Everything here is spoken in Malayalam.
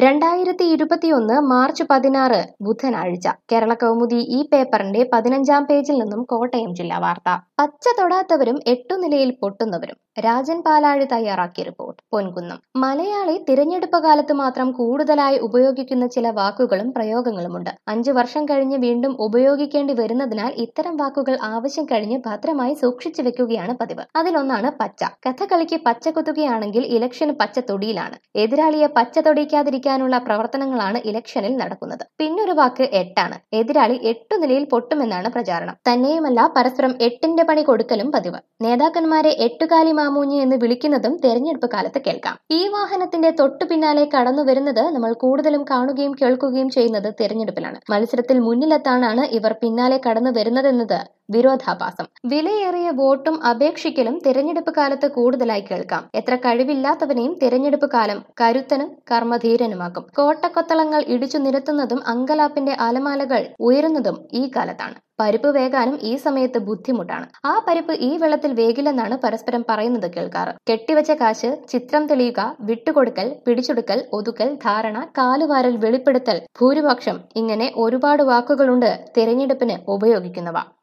രണ്ടായിരത്തി ഇരുപത്തിയൊന്ന് മാർച്ച് പതിനാറ് ബുധനാഴ്ച കേരള കൗമുദി ഈ പേപ്പറിന്റെ പതിനഞ്ചാം പേജിൽ നിന്നും കോട്ടയം ജില്ലാ വാർത്ത പച്ച തൊടാത്തവരും എട്ടു നിലയിൽ പൊട്ടുന്നവരും രാജൻ പാലാഴി തയ്യാറാക്കിയ റിപ്പോർട്ട് പൊൻകുന്നം മലയാളി തിരഞ്ഞെടുപ്പ് കാലത്ത് മാത്രം കൂടുതലായി ഉപയോഗിക്കുന്ന ചില വാക്കുകളും പ്രയോഗങ്ങളുമുണ്ട് അഞ്ചു വർഷം കഴിഞ്ഞ് വീണ്ടും ഉപയോഗിക്കേണ്ടി വരുന്നതിനാൽ ഇത്തരം വാക്കുകൾ ആവശ്യം കഴിഞ്ഞ് ഭദ്രമായി സൂക്ഷിച്ചു വെക്കുകയാണ് പതിവ് അതിലൊന്നാണ് പച്ച കഥകളിക്ക് പച്ച കുത്തുകയാണെങ്കിൽ ഇലക്ഷന് പച്ച തൊടിയിലാണ് എതിരാളിയെ പച്ച തൊടിക്കാതിരിക്കാനുള്ള പ്രവർത്തനങ്ങളാണ് ഇലക്ഷനിൽ നടക്കുന്നത് പിന്നൊരു വാക്ക് എട്ടാണ് എതിരാളി എട്ടു നിലയിൽ പൊട്ടുമെന്നാണ് പ്രചാരണം തന്നെയുമല്ല പരസ്പരം എട്ടിന്റെ പണി കൊടുക്കലും പതിവ് നേതാക്കന്മാരെ എട്ടുകാലി മാമൂഞ്ഞ് എന്ന് വിളിക്കുന്നതും തെരഞ്ഞെടുപ്പ് കാലത്ത് കേൾക്കാം ഈ വാഹനത്തിന്റെ തൊട്ടു പിന്നാലെ കടന്നു വരുന്നത് നമ്മൾ കൂടുതലും കാണുകയും കേൾക്കുകയും ചെയ്യുന്നത് തെരഞ്ഞെടുപ്പിലാണ് മത്സരത്തിൽ മുന്നിലെത്താനാണ് ഇവർ പിന്നാലെ കടന്നു വരുന്നതെന്നത് വിരോധാഭാസം വിലയേറിയ വോട്ടും അപേക്ഷിക്കലും തിരഞ്ഞെടുപ്പ് കാലത്ത് കൂടുതലായി കേൾക്കാം എത്ര കഴിവില്ലാത്തവനെയും തിരഞ്ഞെടുപ്പ് കാലം കരുത്തനും കർമ്മധീരനുമാക്കും കോട്ടക്കൊത്തളങ്ങൾ ഇടിച്ചു നിരത്തുന്നതും അങ്കലാപ്പിന്റെ അലമാലകൾ ഉയരുന്നതും ഈ കാലത്താണ് പരിപ്പ് വേകാനും ഈ സമയത്ത് ബുദ്ധിമുട്ടാണ് ആ പരിപ്പ് ഈ വെള്ളത്തിൽ വേകില്ലെന്നാണ് പരസ്പരം പറയുന്നത് കേൾക്കാറ് കെട്ടിവെച്ച കാശ് ചിത്രം തെളിയുക വിട്ടുകൊടുക്കൽ പിടിച്ചെടുക്കൽ ഒതുക്കൽ ധാരണ കാലുവാരൽ വെളിപ്പെടുത്തൽ ഭൂരിപക്ഷം ഇങ്ങനെ ഒരുപാട് വാക്കുകളുണ്ട് തിരഞ്ഞെടുപ്പിന് ഉപയോഗിക്കുന്നവ